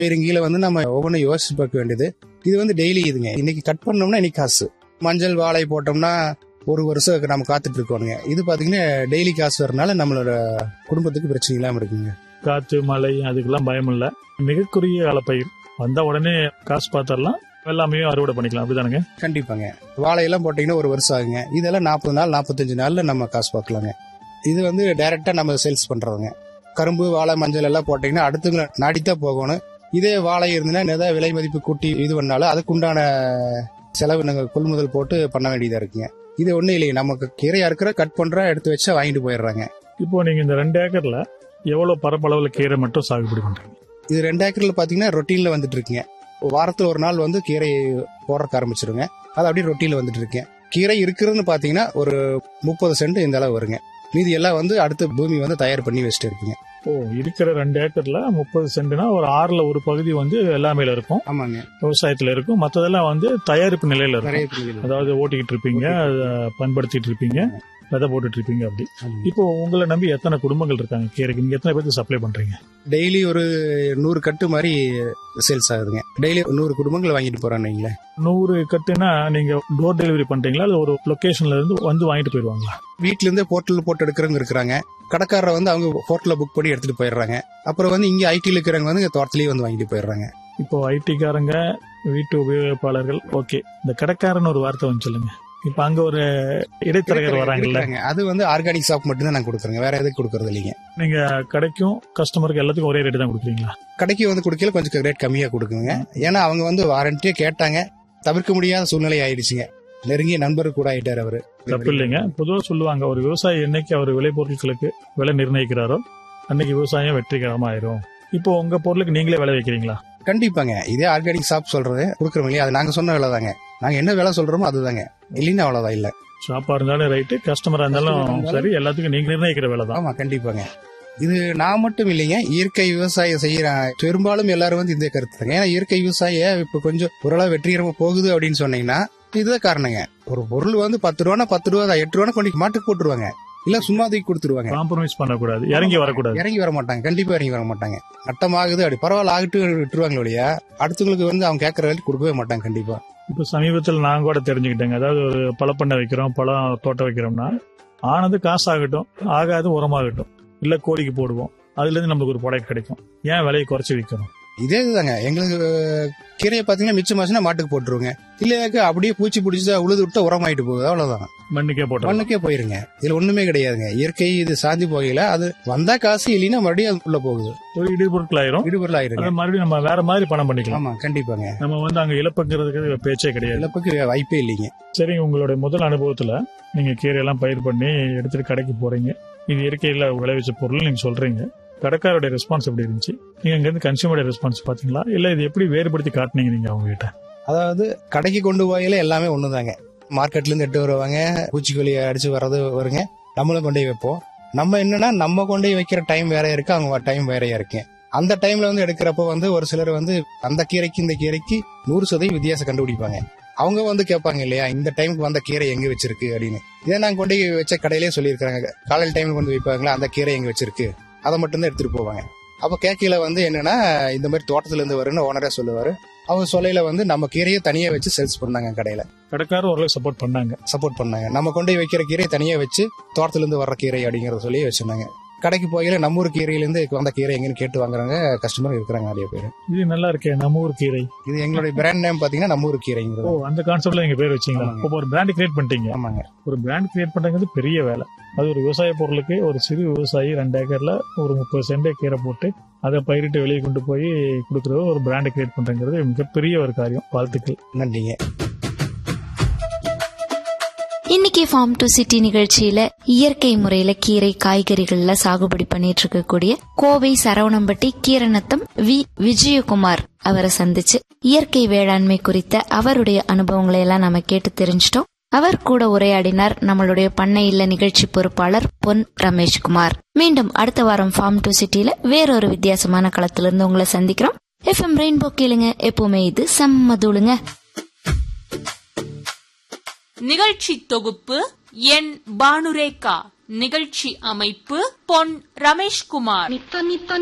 பெருங்கீழ வந்து நம்ம ஒவ்வொன்றும் யோசிச்சு பார்க்க வேண்டியது இது வந்து டெய்லி இதுங்க இன்னைக்கு கட் பண்ணோம்னா இன்னைக்கு காசு மஞ்சள் வாழை போட்டோம்னா ஒரு வருஷம் நம்ம காத்துட்டு இருக்கோனுங்க இது பாத்தீங்கன்னா டெய்லி காசு வரனால நம்மளோட குடும்பத்துக்கு பிரச்சனை இல்லாம இருக்குங்க காத்து மழை அதுக்கெல்லாம் பயம் இல்ல மிக குறுகிய கால பயிர் வந்த உடனே காசு பார்த்தரலாம் எல்லாமே அறுவடை பண்ணிக்கலாம் அப்படிதானுங்க கண்டிப்பாங்க வாழையெல்லாம் போட்டீங்கன்னா ஒரு வருஷம் ஆகுங்க இதெல்லாம் நாற்பது நாள் நாற்பத்தஞ்சு நாள்ல நம்ம காசு பார்க்கலாங்க இது வந்து டைரக்டா நம்ம சேல்ஸ் பண்றதுங்க கரும்பு வாழை மஞ்சள் எல்லாம் போட்டீங்கன்னா அடுத்தவங்களை நாடித்தான் போகணும் இதே வாழை இருந்துன்னா ஏதாவது விலை மதிப்பு கூட்டி இது பண்ணாலும் அதுக்குண்டான செலவு நாங்கள் கொள்முதல் போட்டு பண்ண வேண்டியதா இருக்குங்க இது ஒண்ணும் இல்லைங்க நமக்கு கீரையா இருக்கிற கட் பண்றோம் எடுத்து வச்சா வாங்கிட்டு போயிடுறாங்க இப்போ நீங்க இந்த ரெண்டு ஏக்கர்ல எவ்வளவு பரப்பளவுல கீரை மட்டும் சாகுபடி பண்றீங்க இது ரெண்டு ஏக்கர்ல பாத்தீங்கன்னா ரொட்டீன்ல வந்துட்டு இருக்குங்க வாரத்துல ஒரு நாள் வந்து கீரை போடுறதுக்கு ஆரம்பிச்சிருங்க அது அப்படியே ரொட்டீன்ல வந்துட்டு இருக்கேன் கீரை இருக்குதுன்னு பாத்தீங்கன்னா ஒரு முப்பது சென்ட் இந்த அளவு வருங்க மீதி எல்லாம் வந்து அடுத்த பூமி வந்து தயார் பண்ணி வச்சுட்டு இருக்குங்க ஓ இருக்கிற ரெண்டு ஏக்கர்ல முப்பது சென்ட்னா ஒரு ஆறுல ஒரு பகுதி வந்து எல்லாமேல இருக்கும் ஆமாங்க விவசாயத்துல இருக்கும் மத்ததெல்லாம் வந்து தயாரிப்பு நிலையில இருக்கும் நிறைய புரியுது. அதாவது ஓட்டிக்கிட்டு இருப்பீங்க அதை பண்படுத்திட்டு இருப்பீங்க விதை போட்டுட்டு இருப்பீங்க அப்படி ஆமாங்க. இப்போ உங்களை நம்பி எத்தனை குடும்பங்கள் இருக்காங்க கீரைக்கு நீங்க எத்தனை பேருக்கு சப்ளை பண்றீங்க டெய்லி ஒரு நூறு கட்டு மாதிரி சேல்ஸ் ஆகுதுங்க டெய்லி நூறு குடும்பங்கள் வாங்கிட்டு போறான்னு வைங்களேன் நூறு கட்டுனா நீங்க டோர் டெலிவரி பண்றீங்களா இல்ல ஒரு லொகேஷன்ல இருந்து வந்து வாங்கிட்டு போயிடுவாங்களா வீட்ல இருந்தே போர்ட்டல் போட்டு எடுக்கிறவங்க இருக்கிறாங்க கடைக்காரரை வந்து அவங்க போர்ட்டல புக் பண்ணி எடுத்துட்டு போயிடுறாங்க அப்புறம் வந்து இங்க ஐடியில் இருக்கிறவங்க வந்து இங்க தோட்டத்திலேயே வந்து வாங்கிட்டு போயிடுறாங்க இப்போ ஐடிக்காரங்க வீட்டு உபயோகிப்பாளர்கள் ஓகே இந்த கடைக்காரன் ஒரு வார்த்தை வந்து சொல்லுங்க இப்ப அங்க ஒரு இடைத்தரகர் வராங்கல்ல இருக்கிறாங்க. அது வந்து ஆர்கானிக் ஷாப் மட்டும் தான் நான் கொடுக்குறேங்க வேற எதுக்கு கொடுக்கறது இல்லைங்க நீங்க கடைக்கும் கஸ்டமருக்கு எல்லாத்துக்கும் ஒரே ரேட்டு தான் கொடுக்குறீங்களா கடைக்கு வந்து கொடுக்கல கொஞ்சம் ரேட் கம்மியா கொடுக்குங்க ஏன்னா அவங்க வந்து வாரண்டியே கேட்டாங்க தவிர்க்க முடியாத சூழ்நிலை ஆயிடுச்சுங்க நெருங்கிய நண்பர் கூட ஆயிட்டாரு அவரு தப்பு இல்லைங்க பொதுவாக சொல்லுவாங்க ஒரு விவசாயி என்னைக்கு அவர் விளைபொருட்களுக்கு விலை நிர்ணயிக்கிறாரோ அன்னைக்கு விவசாயம் வெற்றிகரமா ஆயிரும் இப்போ உங்க பொருளுக்கு நீங்களே விலை வைக்கிறீங்களா கண்டிப்பாங்க இதே ஆர்கானிக் ஷாப் சொல்றது கொடுக்குறோம் இல்லையா அது நாங்க சொன்ன விலை தாங்க நாங்க என்ன விலை சொல்றோமோ அதுதாங்க இல்லைன்னா அவ்வளவுதான் இல்ல ஷாப்பா இருந்தாலும் ரைட்டு கஸ்டமரா இருந்தாலும் Customer இருந்தாலும் சரி எல்லாத்துக்கும் நீங்க நிர்ணயிக்கிற விலை தான் ஆமா கண்டிப்பாங்க இது நான் மட்டும் இல்லைங்க இயற்கை விவசாயம் செய்யறாங்க பெரும்பாலும் எல்லாரும் வந்து இந்த கருத்து தாங்க ஏன்னா இயற்கை விவசாயம் இப்ப கொஞ்சம் ஓரளவு வெற்றிகரமா போகுது அப்படின்னு சொன்னீங்கன்னா இதுதான் காரணங்க ஒரு பொருள் வந்து பத்து ரூபானா பத்து ரூபா தான், எட்டு ரூபானா கொண்டு மாட்டுக்கு போட்டுருவாங்க இல்ல சும்மா தூக்கி கொடுத்துருவாங்க காம்ப்ரமைஸ் பண்ணக்கூடாது இறங்கி வரக்கூடாது இறங்கி வர மாட்டாங்க கண்டிப்பா இறங்கி வர மாட்டாங்க நட்டமாகுது அப்படி பரவாயில்ல ஆகிட்டு விட்டுருவாங்க ஒழிய அடுத்தவங்களுக்கு வந்து அவங்க கேட்கற வேலைக்கு கொடுக்கவே மாட்டாங்க கண்டிப்பா இப்போ சமீபத்தில் நான் கூட தெரிஞ்சுக்கிட்டேங்க அதாவது ஒரு பழப்பண்ணை வைக்கிறோம் பழம் தோட்டம் வைக்கிறோம்னா ஆனது காசு ஆகட்டும் ஆகாது உரமாகட்டும் இல்ல கோழிக்கு போடுவோம் அதுல இருந்து நமக்கு ஒரு ப்ராடக்ட் கிடைக்கும் ஏன் விலையை குறைச்சி விற்கணும் இதே இதுதாங்க எங்களுக்கு கீரையை பாத்தீங்கன்னா மிச்சமாச்சுன்னா மாட்டுக்கு போட்டுருவோங்க இல்லையாக்க அப்படியே பூச்சி பிடிச்சா உழுது விட்டா உரமாயிட்டு போகுது அவ்வளவுதான் மண்ணுக்கே போட்டோம் மண்ணுக்கே போயிருங்க இதுல ஒண்ணுமே கிடையாதுங்க இயற்கை இது சாந்தி போகையில அது வந்தா காசு இல்லைன்னா மறுபடியும் அதுக்குள்ள போகுது ஒரு இடுபொருட்கள் ஆயிரும் விடுபொருள் ஆயிருங்க அதை மறுபடியும் நம்ம வேற மாதிரி பணம் பண்ணிக்கலாம் ஆமா கண்டிப்பாங்க நம்ம வந்து அங்க இழப்புங்கிறதுக்கு பேச்சே கிடையாது இழப்புக்கு வாய்ப்பே இல்லைங்க சரி உங்களுடைய முதல் அனுபவத்துல நீங்க கீரையெல்லாம் பயிர் பண்ணி எடுத்துட்டு கடைக்கு போறீங்க இது இயற்கையில விளைவிச்ச பொருள் நீங்க சொல்றீங்க கடைக்காரோட ரெஸ்பான்ஸ் எப்படி இருந்துச்சு நீங்க இங்க இருந்து கன்சியூமரோட ரெஸ்பான்ஸ் பாத்தீங்களா இல்ல இது எப்படி வேறுபடுத்தி காட்டுனீங்க நீங்க அவங்க கிட்ட அதாவது கடைக்கு கொண்டு போகையில எல்லாமே ஒண்ணுதாங்க மார்க்கெட்ல இருந்து எட்டு வருவாங்க பூச்சிக்கொல்லி அடிச்சு வர்றது வருங்க நம்மளும் கொண்டு போய் வைப்போம் நம்ம என்னன்னா நம்ம கொண்டு போய் வைக்கிற டைம் வேற இருக்கு அவங்க டைம் வேறையா இருக்கு அந்த டைம்ல வந்து எடுக்கிறப்ப வந்து ஒரு சிலர் வந்து அந்த கீரைக்கு இந்த கீரைக்கு நூறு சதவீதம் வித்தியாசம் கண்டுபிடிப்பாங்க அவங்க வந்து கேட்பாங்க இல்லையா இந்த டைமுக்கு வந்த கீரை எங்க வச்சிருக்கு அப்படின்னு இதை நான் கொண்டு போய் வச்ச கடையிலே சொல்லியிருக்காங்க காலையில் டைம்ல கொண்டு வைப்பாங்களா அந்த கீரை எங்க வச்சிருக்கு அதை மட்டும் தான் எடுத்துட்டு போவாங்க அப்ப கேட்கல வந்து என்னன்னா இந்த மாதிரி தோட்டத்துல இருந்து வரும்னு ஓனரே சொல்லுவாரு அவங்க சொல்லையில வந்து நம்ம கீரையை தனியா வச்சு சேல்ஸ் பண்ணாங்க கடையில கடைக்காரர் ஓரளவுக்கு சப்போர்ட் பண்ணாங்க சப்போர்ட் பண்ணாங்க நம்ம கொண்டு போய் வைக்கிற கீரையை தனியா வச்சு தோட்டத்துல இருந்து வர்ற கீரை அப்படிங்கறத சொல்லி வச்சிருந்தாங்க கடைக்கு போகையில நம்ம ஊர் கீரையில இருந்து வந்த கீரை எங்கன்னு கேட்டு வாங்குறாங்க கஸ்டமர் இருக்கிறாங்க நிறைய பேர் இது நல்லா இருக்கே நம்ம ஊர் கீரை இது எங்களுடைய பிராண்ட் நேம் பாத்தீங்கன்னா நம்ம ஊர் ஓ கீரைங்கிறது அந்த கான்செப்ட்ல நீங்க பேர் வச்சீங்களா ஆமாங்க. இப்போ ஒரு பிராண்ட் கிரியேட் பண்ணிட்டீங்க ஆமாங்க ஒரு பிராண்ட் கிரியேட் பண்றது பெரிய வேலை அது ஒரு விவசாய பொருளுக்கு ஒரு சிறு விவசாயி ரெண்டு ஏக்கர்ல ஒரு முப்பது சென்டே கீரை போட்டு அதை பயிரிட்டு வெளியே கொண்டு போய் கொடுக்கறது ஒரு பிராண்ட் கிரியேட் பண்றங்கிறது மிகப்பெரிய ஒரு காரியம் வாழ்த்துக்கள் நன்றிங்க இன்னைக்கு ஃபார்ம் டு சிட்டி நிகழ்ச்சியில இயற்கை முறையில கீரை காய்கறிகள்ல சாகுபடி பண்ணிட்டு இருக்கக்கூடிய கோவை சரவணம்பட்டி கீரநத்தம் வி விஜயகுமார் அவரை சந்திச்சு இயற்கை வேளாண்மை குறித்த அவருடைய அனுபவங்களை எல்லாம் நம்ம கேட்டு தெரிஞ்சிட்டோம் அவர் கூட உரையாடினார் நம்மளுடைய பண்ணை இல்ல நிகழ்ச்சி பொறுப்பாளர் பொன் ரமேஷ்குமார் மீண்டும் அடுத்த வாரம் ஃபார்ம் டு சிட்டில வேறொரு வித்தியாசமான களத்திலிருந்து உங்களை சந்திக்கிறோம் எஃப்எம் ரெயின்போ கேளுங்க எப்பவுமே இது செம்மதூளுங்க நிகழ்ச்சி தொகுப்பு என் பானுரேகா நிகழ்ச்சி அமைப்பு பொன் ரமேஷ்குமார்